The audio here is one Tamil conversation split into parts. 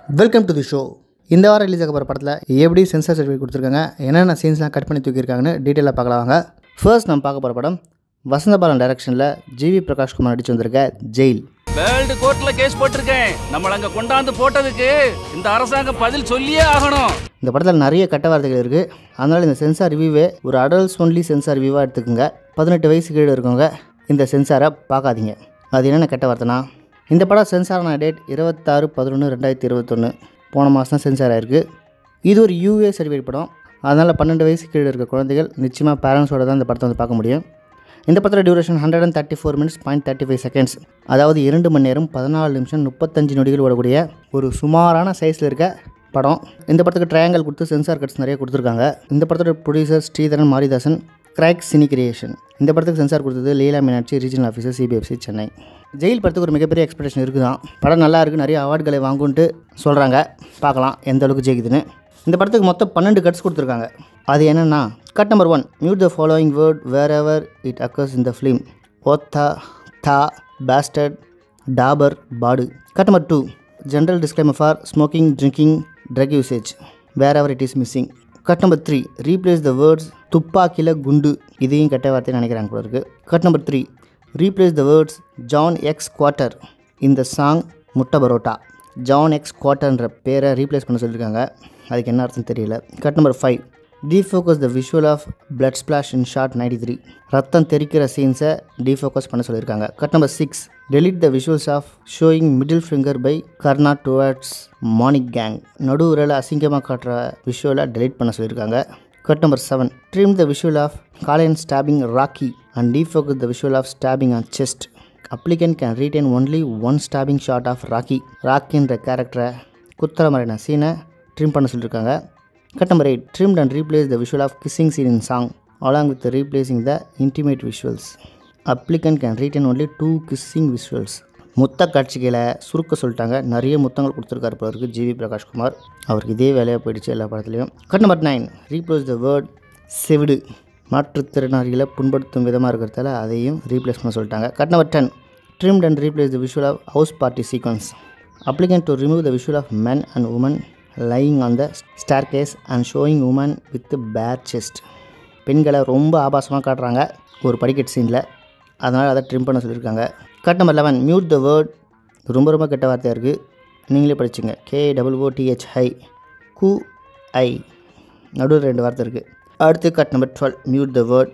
வெல்கம் டு தி ஷோ இந்த வாரம் ரிலீஸ் ஆக போகிற படத்தில் எப்படி சென்சார் சர்டிஃபிகேட் கொடுத்துருக்காங்க என்னென்ன சீன்ஸ்லாம் கட் பண்ணி தூக்கியிருக்காங்கன்னு டீட்டெயிலாக பார்க்கலாம் வாங்க ஃபர்ஸ்ட் நம்ம பார்க்க போகிற படம் வசந்தபாலன் டைரக்ஷனில் ஜிவி பிரகாஷ்குமார் நடிச்சு வந்திருக்க ஜெயில் வேர்ல்டு கோர்ட்ல கேஸ் போட்டிருக்கேன் நம்மள அங்க கொண்டாந்து போட்டதுக்கு இந்த அரசாங்கம் பதில் சொல்லியே ஆகணும் இந்த படத்தில் நிறைய கட்ட வார்த்தைகள் இருக்குது அதனால் இந்த சென்சார் ரிவ்யூவே ஒரு அடல்ட்ஸ் ஒன்லி சென்சார் ரிவ்யூவாக எடுத்துக்கோங்க பதினெட்டு வயசு கீழே இருக்கவங்க இந்த சென்சாரை பார்க்காதீங்க அது என்னென்ன கெட்ட வார்த்தைனா இந்த படம் சென்சார் ஆன டேட் இருபத்தாறு பதினொன்று ரெண்டாயிரத்தி இருபத்தொன்று போன மாதம் தான் சென்சார் ஆயிருக்கு இது ஒரு யூஏ சர்டிஃபிகேட் படம் அதனால் பன்னெண்டு வயசு கீழே இருக்க குழந்தைகள் நிச்சயமாக பேரண்ட்ஸோட தான் இந்த படத்தை வந்து பார்க்க முடியும் இந்த படத்தோட duration hundred and thirty four minutes point thirty five seconds அதாவது இரண்டு மணி நேரம் பதினாலு நிமிஷம் முப்பத்தஞ்சு நொடிகள் ஓடக்கூடிய ஒரு சுமாரான சைஸில் இருக்க படம் இந்த படத்துக்கு ட்ரையாங்கல் கொடுத்து சென்சார் கட்ஸ் நிறைய கொடுத்துருக்காங்க இந்த படத்தோட producer Sreedharan Marithasan crack cine creation இந்த படத்துக்கு சென்சார் கொடுத்தது Leela Meenakshi regional officer CBFC Chennai jail படத்துக்கு ஒரு மிகப்பெரிய எக்ஸ்பெக்டேஷன் இருக்குதான் படம் நல்லா இருக்குது நிறைய அவார்டுகளை வாங்குன்ட்டு சொல்கிறாங்க பார்க்கலாம் எந்த அளவுக்கு ஜெயிக்குதுன்னு இந்த படத்துக்கு மொத்தம் பன்னெண்டு கட்ஸ் கொடுத்துருக்காங்க அது என்னென்னா cut number one mute the following word wherever it occurs in the film ஓத்தா தா பேஸ்டர்ட் டாபர் பாடு cut number two general disclaimer for smoking drinking drug usage wherever it is missing cut number three replace the words துப்பாக்கில குண்டு இதையும் கெட்ட வார்த்தைன்னு நினைக்கிறாங்க போல இருக்கு cut number three replace the words ஜான் எக்ஸ் குவார்ட்டர் இந்த சாங் முட்டை பரோட்டா ஜான் எக்ஸ் குவார்ட்டர்ன்ற பேரை ரீப்ளேஸ் பண்ண சொல்லியிருக்காங்க அதுக்கு என்ன அர்த்தம் தெரியல cut number five defocus the visual of blood splash in shot ninety three ரத்தம் தெரிக்கிற சீன்ஸை டீஃபோக்கஸ் பண்ண சொல்லியிருக்காங்க cut number six delete the visuals of showing middle finger by Karna towards Manik gang நடு விரலை அசிங்கமாக காட்டுற விஷுவலை delete பண்ண சொல்லியிருக்காங்க cut number seven trim the visual of காலைன் stabbing Rocky and defocus the visual of stabbing on chest applicant can retain only one stabbing shot of Rocky ராக்கின்ற கேரக்டரை குத்துற மாதிரியான சீனை ட்ரிம் பண்ண சொல்லியிருக்காங்க cut number eight trimmed and replace the visual of kissing scene in song along with replacing the intimate visuals applicant can retain only two kissing visuals முத்த காட்சிகளை சுருக்க சொல்லிட்டாங்க நிறைய முத்தங்கள் கொடுத்துருக்காரு போல இருக்கு ஜிவி பிரகாஷ்குமார் அவருக்கு இதே வேலையாக போயிடுச்சு எல்லா படத்துலையும் cut number nine replace the word செவிடு மாற்றுத்திறனாளிகளை புண்படுத்தும் விதமாக இருக்கிறதால அதையும் ரீப்ளேஸ் பண்ண சொல்லிட்டாங்க cut number ten trimmed and replace the visual of house party sequence applicant to remove the visual of men and women lying on the staircase and showing women with bare chest பெண்களை ரொம்ப ஆபாசமாக காட்டுறாங்க ஒரு படிக்கட்டு சீனில் அதனால் அதை ட்ரிம் பண்ண சொல்லியிருக்காங்க cut number eleven mute the word ரொம்ப ரொம்ப கெட்ட வார்த்தையாக இருக்குது நீங்களே படிச்சுங்க கே டபுள் ஓ டிஹெச் ஹை கு ஐ நடுவில் ரெண்டு வார்த்தை இருக்குது அடுத்து cut number twelve mute the word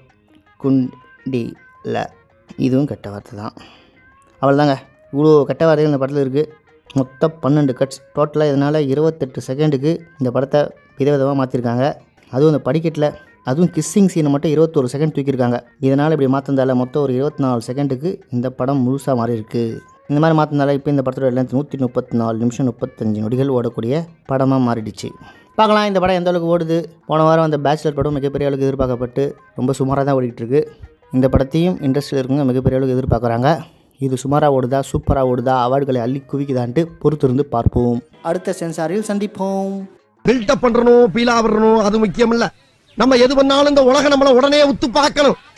குண்டி ல இதுவும் கெட்ட வார்த்தை தான் அவ்வளோதாங்க இவ்வளோ கெட்ட வார்த்தைகள் இந்த படத்தில் இருக்குது மொத்தம் பன்னெண்டு கட்ஸ் டோட்டலாக இதனால் இருபத்தெட்டு செகண்டுக்கு இந்த படத்தை விதவிதமாக மாற்றிருக்காங்க அதுவும் இந்த படிக்கட்டில் அதுவும் கிஸ்ஸிங் சீனை மட்டும் இருபத்தொரு செகண்ட் தூக்கியிருக்காங்க இதனால் இப்படி மாற்றிருந்தால மொத்தம் ஒரு இருபத்தி நாலு செகண்டுக்கு இந்த படம் முழுசாக மாறி இருக்கு இந்த மாதிரி மாற்றினால இப்போ இந்த படத்தோட லென்த் நூற்றி முப்பத்தி நாலு நிமிஷம் முப்பத்தஞ்சு நொடிகள் ஓடக்கூடிய படமாக மாறிடுச்சு பார்க்கலாம் இந்த படம் எந்த அளவுக்கு ஓடுது போன வாரம் அந்த பேச்சுலர் படம் மிகப்பெரிய அளவுக்கு எதிர்பார்க்கப்பட்டு ரொம்ப சுமாராக தான் ஓடிட்டு இருக்கு இந்த படத்தையும் இண்டஸ்ட்ரியில் இருக்கவங்க மிகப்பெரிய அளவுக்கு எதிர்பார்க்குறாங்க இது சுமாராக ஓடுதா சூப்பராக ஓடுதா அவார்டுகளை அள்ளி குவிக்குதான்ட்டு பொறுத்திருந்து பார்ப்போம் அடுத்த சென்சாரில் சந்திப்போம் பில்டப் பண்றணும் பீலா விடணும் அது முக்கியம் இல்ல நம்ம எது பண்ணாலும் இந்த உலகம் நம்மள உடனே உத்து பார்க்கணும்